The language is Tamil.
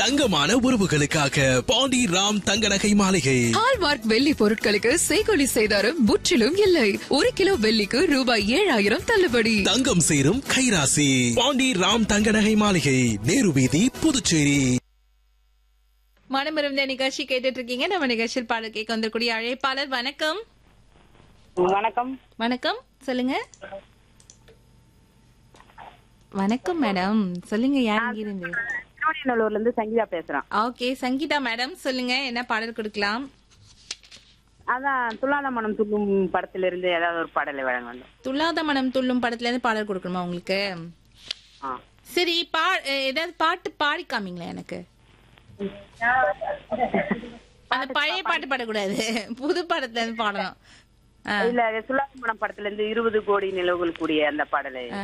தங்கமான உறவுகளுக்காக பாண்டி ராம் தங்க நகை மாளிகை ஹால்மார்க் வெள்ளி பொருட்களுக்கு செய்கொலி செய்தாரும் முற்றிலும் இல்லை ஒரு கிலோ வெள்ளிக்கு ரூபாய் ஏழாயிரம் தள்ளுபடி தங்கம் சேரும் கைராசி பாண்டி ராம் தங்க நகை மாளிகை நேரு வீதி புதுச்சேரி மனமிருந்த நிகழ்ச்சி கேட்டுட்டு இருக்கீங்க நம்ம நிகழ்ச்சியில் பாடல் கேட்க வந்திருக்கூடிய அழைப்பாளர் வணக்கம் வணக்கம் வணக்கம் சொல்லுங்க வணக்கம் மேடம் சொல்லுங்க யார் இருந்து திருவண்ணூர்ல இருந்து சங்கீதா பேசுறேன் ஓகே சங்கீதா மேடம் சொல்லுங்க என்ன பாடல் கொடுக்கலாம் அதான் துல்லாத மனம் துள்ளும் படத்துல இருந்து ஏதாவது ஒரு பாடலை வழங்க வேண்டும் துல்லாத மனம் துள்ளும் படத்துல இருந்து பாடல் கொடுக்கணுமா உங்களுக்கு ஆ. சரி பா ஏதாவது பாட்டு பாடி காமிங்களேன் எனக்கு அந்த பழைய பாட்டு பாடக்கூடாது புது படத்துல இருந்து பாடணும் ஆ. இல்ல துல்லாத மனம் படத்துல இருந்து இருபது கோடி நிலவுகள் கூடிய அந்த பாடலை